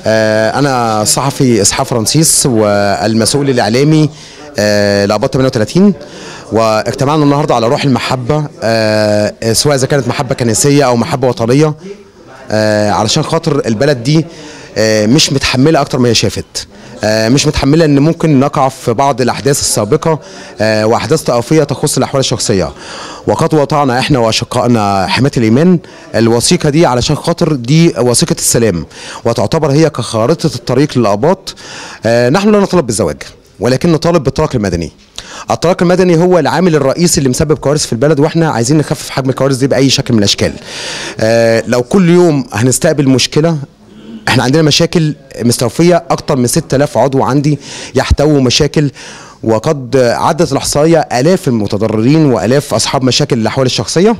آه، أنا صحفي إسحاق فرانسيس والمسؤول الإعلامي آه، لأباط 38 واجتمعنا النهارده على روح المحبة آه، سواء إذا كانت محبة كنسية أو محبة وطنية آه، علشان خاطر البلد دي آه، مش متحملة أكتر ما هي شافت آه، مش متحمله ان ممكن نقع في بعض الاحداث السابقه آه، واحداث طائفيه تخص الاحوال الشخصيه وقد وضعنا احنا واشقائنا حمايه الايمان الوثيقه دي علشان خاطر دي وثيقه السلام وتعتبر هي كخارطه الطريق للاباط آه، نحن لا نطالب بالزواج ولكن نطالب بالطلاق المدني الطلاق المدني هو العامل الرئيسي اللي مسبب كوارث في البلد واحنا عايزين نخفف حجم الكوارث دي باي شكل من الاشكال آه، لو كل يوم هنستقبل مشكله احنا عندنا مشاكل مستوفيه اكتر من 6000 عضو عندي يحتووا مشاكل وقد عدت الاحصائيه الاف المتضررين والاف اصحاب مشاكل الاحوال الشخصيه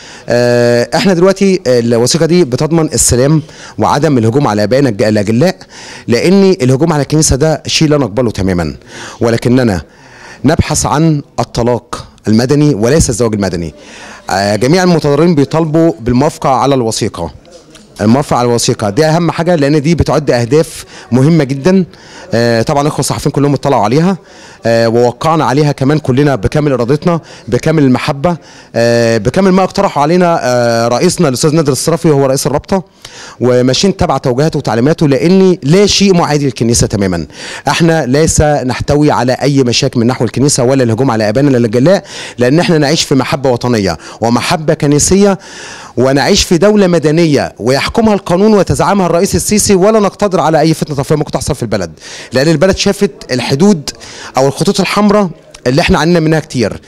آه، احنا دلوقتي الوثيقه دي بتضمن السلام وعدم الهجوم على ابائنا الج- الاجلاء لان الهجوم على الكنيسه ده شيء لا نقبله تماما ولكننا نبحث عن الطلاق المدني وليس الزواج المدني آه، جميع المتضررين بيطالبوا بالموافقه على الوثيقه الموافقه على الوثيقه دي اهم حاجه لان دي بتعد اهداف مهمه جدا آه، طبعا الاخوه الصحفيين كلهم اطلعوا عليها آه، ووقعنا عليها كمان كلنا بكامل ارادتنا بكامل المحبه آه، بكامل ما اقترحوا علينا آه، رئيسنا الاستاذ نادر الصرافي وهو رئيس الرابطه وماشيين تبع توجيهاته وتعليماته لان لا شيء معادي للكنيسه تماما احنا ليس نحتوي على اي مشاكل من نحو الكنيسه ولا الهجوم على ابائنا الجلاء لان احنا نعيش في محبه وطنيه ومحبه كنسيه ونعيش في دوله مدنيه ويحكمها القانون ويتزعمها الرئيس السيسي ولا نقتدر على اي فتنه طائفيه ممكن تحصل في البلد لان البلد شافت الحدود او الخطوط الحمراء اللي احنا عندنا منها كتير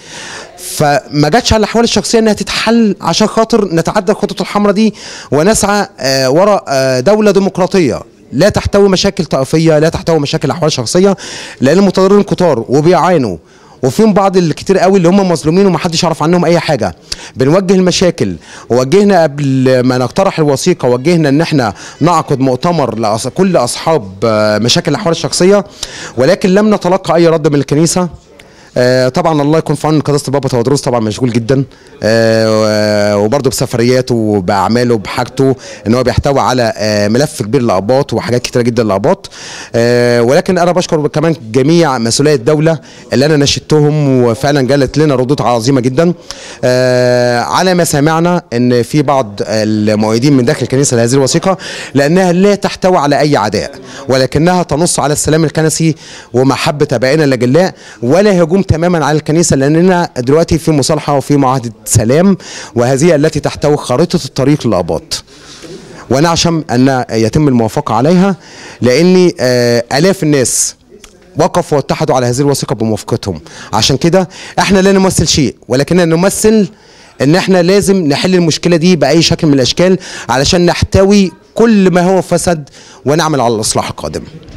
فما جاتش على الاحوال الشخصيه انها تتحل عشان خاطر نتعدى الخطوط الحمراء دي ونسعى آه، وراء آه، دوله ديمقراطيه لا تحتوي مشاكل طائفيه لا تحتوي مشاكل احوال شخصيه لان المتضررين كتار وبيعانوا وفيهم بعض الكتير قوي اللي هم مظلومين ومحدش يعرف عنهم اي حاجه بنوجه المشاكل ووجهنا قبل ما نقترح الوثيقه وجهنا ان احنا نعقد مؤتمر لكل اصحاب آه، مشاكل الاحوال الشخصيه ولكن لم نتلقى اي رد من الكنيسه آه، طبعا الله يكون في عون قداسه البابا تودروس طبعا مشغول جدا آه، وبرضه بسفرياته وباعماله وبحاجته ان هو بيحتوي على آه، ملف كبير لاباط وحاجات كتيره جدا لاباط آه، ولكن انا بشكر كمان جميع مسؤولي الدوله اللي انا ناشدتهم وفعلا جالت لنا ردود عظيمه جدا آه، على ما سمعنا ان في بعض المؤيدين من داخل الكنيسه لهذه الوثيقه لانها لا تحتوي على اي عداء ولكنها تنص على السلام الكنسي ومحبه ابائنا الاجلاء ولا هجوم تماما على الكنيسه لاننا دلوقتي في مصالحه وفي معاهده سلام وهذه التي تحتوي خارطه الطريق للاباط ونعشم ان يتم الموافقه عليها لان آه، الاف الناس وقفوا واتحدوا على هذه الوثيقه بموافقتهم عشان كده احنا لا نمثل شيء ولكننا نمثل ان احنا لازم نحل المشكله دي باي شكل من الاشكال علشان نحتوي كل ما هو فسد ونعمل على الاصلاح القادم